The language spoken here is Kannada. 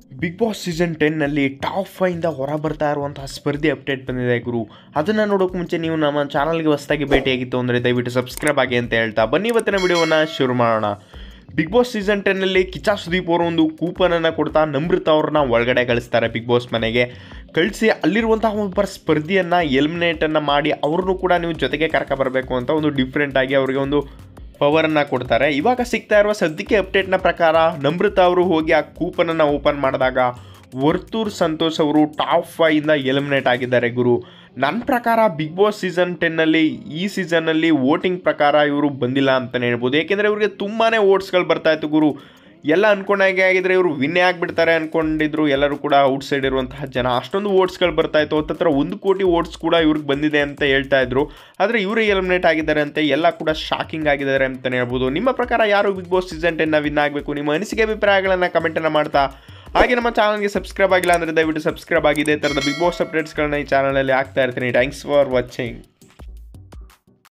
ಬಿಗ್ ಬಾಸ್ ಸೀಸನ್ ಟೆನ್ನಲ್ಲಿ ಟಾಪ್ ಫೈಯಿಂದ ಹೊರ ಬರ್ತಾ ಇರುವಂತಹ ಸ್ಪರ್ಧೆ ಅಪ್ಡೇಟ್ ಬಂದಿದೆ ಗುರು ಅದನ್ನು ನೋಡೋಕೆ ಮುಂಚೆ ನೀವು ನಮ್ಮ ಚಾನಲ್ಗೆ ಹೊಸದಾಗಿ ಭೇಟಿಯಾಗಿತ್ತು ಅಂದರೆ ದಯವಿಟ್ಟು ಸಬ್ಸ್ಕ್ರೈಬ್ ಆಗಿ ಅಂತ ಹೇಳ್ತಾ ಬನ್ನಿ ಇವತ್ತಿನ ವಿಡಿಯೋವನ್ನು ಶುರು ಮಾಡೋಣ ಬಿಗ್ ಬಾಸ್ ಸೀಸನ್ ಟೆನ್ನಲ್ಲಿ ಕಿಚ್ಚ ಸುದೀಪ್ ಅವರು ಒಂದು ಕೂಪನನ್ನು ಕೊಡ್ತಾ ನಮೃತ ಅವ್ರನ್ನ ಒಳಗಡೆ ಕಳಿಸ್ತಾರೆ ಬಿಗ್ ಬಾಸ್ ಮನೆಗೆ ಕಳಿಸಿ ಅಲ್ಲಿರುವಂತಹ ಒಬ್ಬರ ಸ್ಪರ್ಧಿಯನ್ನು ಎಲಿಮಿನೇಟನ್ನು ಮಾಡಿ ಅವ್ರನ್ನೂ ಕೂಡ ನೀವು ಜೊತೆಗೆ ಕರ್ಕ ಬರಬೇಕು ಅಂತ ಒಂದು ಡಿಫ್ರೆಂಟ್ ಆಗಿ ಅವರಿಗೆ ಒಂದು ಪವರನ್ನು ಕೊಡ್ತಾರೆ ಇವಾಗ ಸಿಗ್ತಾ ಇರುವ ಸದ್ಯಕ್ಕೆ ಅಪ್ಡೇಟ್ನ ಪ್ರಕಾರ ನಮೃತ ಅವರು ಹೋಗಿ ಆ ಕೂಪನನ್ನು ಓಪನ್ ಮಾಡಿದಾಗ ವರ್ತೂರ್ ಸಂತೋಷ್ ಅವರು ಟಾಪ್ ಫೈಯಿಂದ ಎಲಿಮಿನೇಟ್ ಆಗಿದ್ದಾರೆ ಗುರು ನನ್ನ ಪ್ರಕಾರ ಬಿಗ್ ಬಾಸ್ ಸೀಸನ್ ಟೆನ್ನಲ್ಲಿ ಈ ಸೀಸನ್ನಲ್ಲಿ ವೋಟಿಂಗ್ ಪ್ರಕಾರ ಇವರು ಬಂದಿಲ್ಲ ಅಂತಲೇ ಹೇಳ್ಬೋದು ಏಕೆಂದರೆ ಇವರಿಗೆ ತುಂಬಾ ವೋಟ್ಸ್ಗಳು ಬರ್ತಾಯಿತ್ತು ಗುರು ಎಲ್ಲ ಅನ್ಕೊಂಡಾಗೆ ಆಗಿದ್ರೆ ಇವರು ವಿನ್ನೇ ಆಗಿಬಿಡ್ತಾರೆ ಅನ್ಕೊಂಡಿದ್ರು ಎಲ್ಲರೂ ಕೂಡ ಔಟ್ಸೈಡ್ ಇರುವಂತಹ ಜನ ಅಷ್ಟೊಂದು ವೋಟ್ಸ್ಗಳು ಬರ್ತಾಯಿತ್ತು ಹತ್ತತ್ರ ಒಂದು ಕೋಟಿ ವೋಟ್ಸ್ ಕೂಡ ಇವ್ರಿಗೆ ಬಂದಿದೆ ಅಂತ ಹೇಳ್ತಾ ಇದ್ರು ಆದರೆ ಇವರೇ ಎಲಿಮಿನೇಟ್ ಆಗಿದ್ದಾರೆ ಅಂತ ಎಲ್ಲ ಕೂಡ ಶಾಕಿಂಗ್ ಆಗಿದ್ದಾರೆ ಅಂತಲೇ ಹೇಳ್ಬೋದು ನಿಮ್ಮ ಪ್ರಕಾರ ಯಾರು ಬಿಗ್ ಬಾಸ್ ಸೀಸನ್ ಟೆನ್ನ ವಿನ್ ಆಗಬೇಕು ನಿಮ್ಮ ಅನಿಸಿಕೆ ಅಭಿಪ್ರಾಯಗಳನ್ನು ಕಮೆಂಟನ್ನು ಮಾಡ್ತಾ ಹಾಗೆ ನಮ್ಮ ಚಾನಲ್ಗೆ ಸಬ್ಸ್ಕ್ರೈಬ್ ಆಗಿಲ್ಲ ಅಂದರೆ ದಯವಿಟ್ಟು ಸಬ್ಸ್ಕ್ರೈಬ್ ಆಗಿದೆ ಈ ಥರದ ಬಿಗ್ ಬಾಸ್ ಅಪ್ಡೇಟ್ಸ್ಗಳನ್ನ ಈ ಚಾನಲಲ್ಲಿ ಆಗ್ತಾ ಇರ್ತೀನಿ ಥ್ಯಾಂಕ್ಸ್ ಫಾರ್ ವಾಚಿಂಗ್